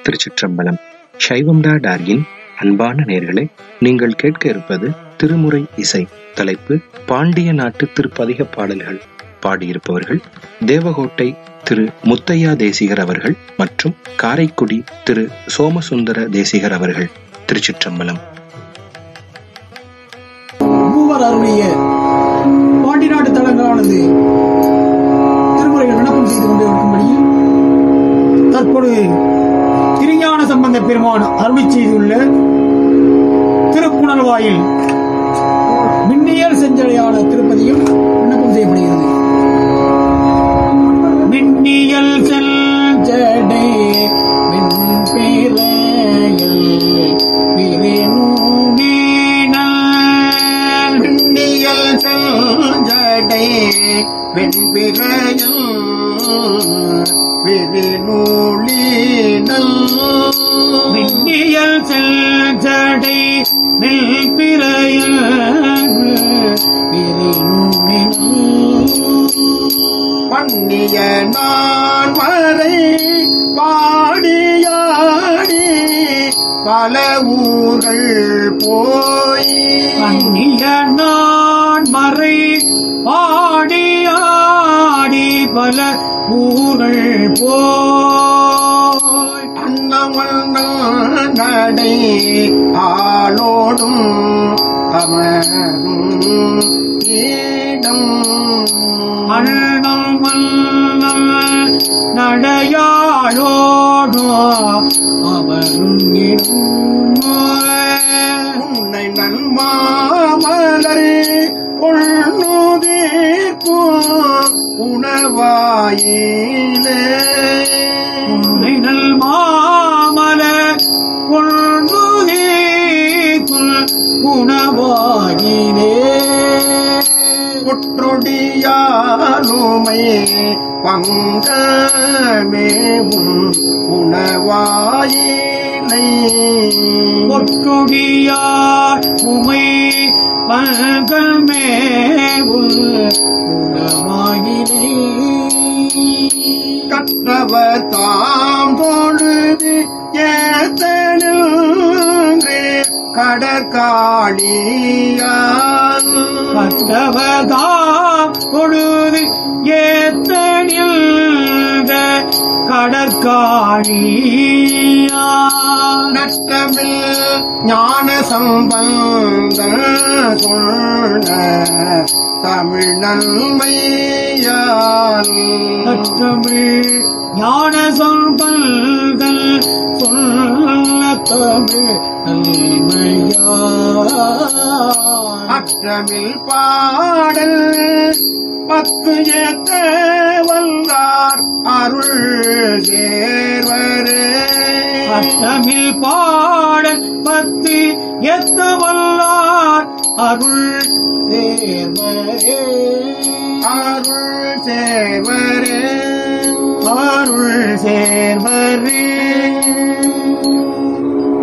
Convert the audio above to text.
திருச்சிற்றம்பலம் சைவம்டா டார்கின் அன்பான நேர்களே நீங்கள் கேட்க இருப்பது திருமுறை இசை தலைப்பு பாண்டிய நாட்டு திருப்பதிக பாடல்கள் பாடியிருப்பவர்கள் தேவகோட்டை திரு முத்தையா தேசிகர் அவர்கள் மற்றும் காரைக்குடி திரு சோமசுந்தர தேசிகர் அவர்கள் திருச்சிற்றம்பலம் மூவர் அருளிய பாண்டி நாட்டு தலங்களானது திருமுறைகள் விண்ணப்பம் செய்து கொண்டிருக்கும்படியில் தற்பொழுது திருஞான சம்பந்த பெருமான் அருளி செய்துள்ள திருப்புணர்வாயில் மின்னியல் செஞ்சடையான திருப்பதியும் விண்ணப்பம் செய்யப்படுகிறது மின்னியல் செஞ்சடை மின்பேரையில் பிரிநூனேனல் விண்ணியல் செஞ்சடை வெண்பிறையும் விரிநூலினல் மின்னியல் செஞ்சடை மில்பிரையில் பண்ணிய நான் வரை பாடியாடி பல ஊர்கள் போய் பண்ணிய நான் மறை பாடியாடி பல ஊர்கள் போய் அன்னமல் நடை ஆளோடும் அமரும் ஈடம் மன்னம் மன்னம் நடையாளோடோ அவரும் உன்னை நன்மாமலர் கொள்ளுதீர்க்கும் உணவாயிலே உன்னை நல் மாமல கொள்முதே குணவாகினே குற்றொடியானுமை பங்கமேவும் உணவாயிலை ஒட்டுடியார் உமை பல்கள் மேவுள் குணவாகினே கற்றவர் தாம் தொழுது ஏத்தனே கடற்காளியான் கற்றவதாம் பொழுது ஏத்தனில் கடற்காணியான் நட்டமில் ஞான சம்பந்த கொண்ட தமிழ் நன்மையால் கற்றமிழ் ஞான சொல்பல்கள் சொல்ல தமிழ் நன்மையான் அற்றமில் பாடல் பத்து ஏத்த வல்லார் அருள் தேர்வரே அஷ்டமில் பாட பத்து எத்த வல்லார் அருள் தேவரே அருள் தேவரே அருள் சேர்வரே